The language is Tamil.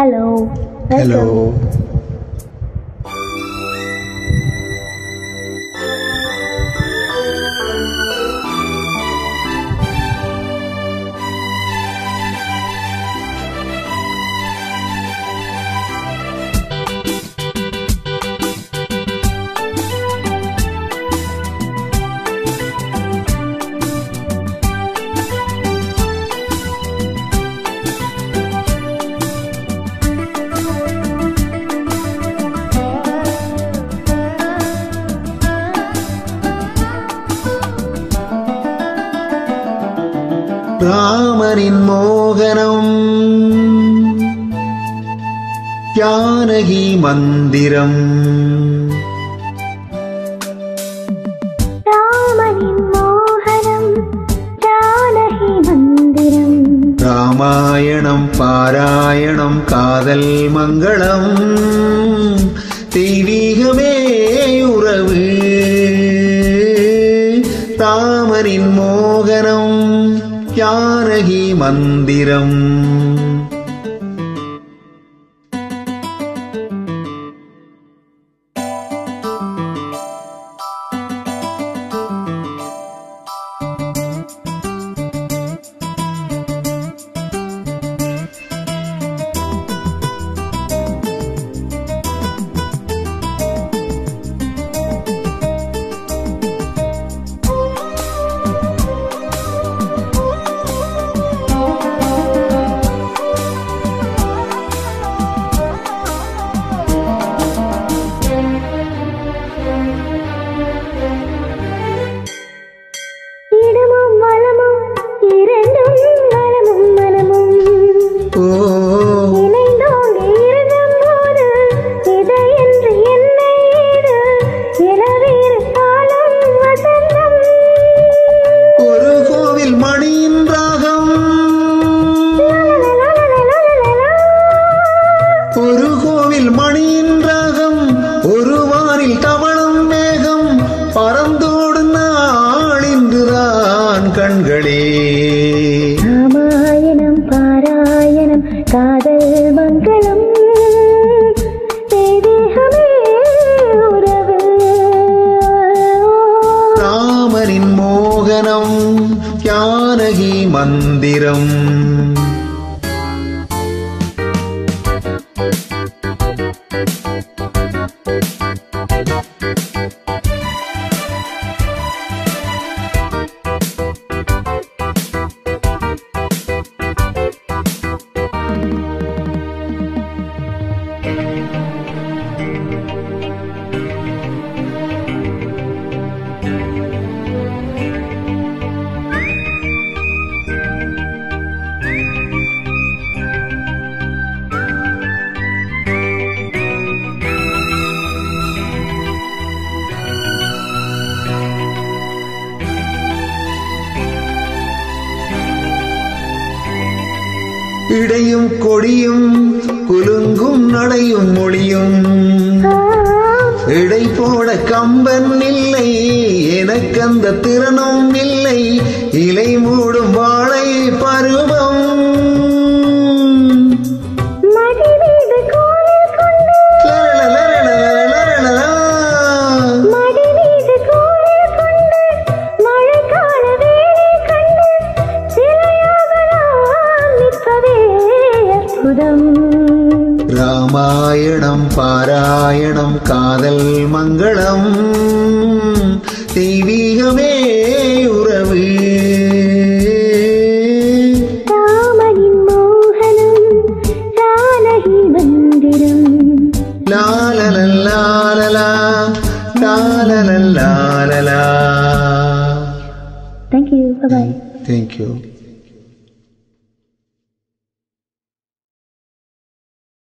ஹலோ ஹலோ ராமரின் மோகனம் ஜானகி மந்திரம் ராமனின் மோகனம் ஜானகி மந்திரம் ராமாயணம் பாராயணம் காதல் மங்களம் தெய்வீகமே உறவு ராமரின் மோகனம் ஜானகி மந்திரம் இடமும் வலமும் இரண்டும் நலமும் மனமும் ஓ இணைந்தோங்க இருந்தும் போது இதை என்று என்னை இது இளவேறு காலம் வசந்தம் ஒரு கோவில் மணியின் ராகம் ஒரு கோவில் மணியின் ராகம் ஒரு வானில் தவழும் மேகம் பறந்தோடு நாள் இன்றுதான் கண்களே ராமாயணம் பாராயணம் காதல் மங்களம் தெய்வீகமே உறவு ராமரின் மோகனம் ஜானகி மந்திரம் இடையும் கொடியும் குலுங்கும் நடையும் மொழியும் இடை போட கம்பன் இல்லை எனக்கு அந்த திறனும் இல்லை இலை மூடும் வாழை பருவம் மடி மீது கோயில் கொண்டு லலலலலலலலலா. மடி மீது கோயில் கொண்டு மழைக்கால வேலை கண்டு சிலையாகலாம் நிற்பதே அற்புதம் ராமாயணம் பாராயணம் காதல் மங்களம் தெய்வீகமே உறவு ராமனின் மோகனம் ஜானகி மந்திரம் லாலலல்லாலலா லாலலல்லாலலா தேங்க்யூ பாய் தேங்க்யூ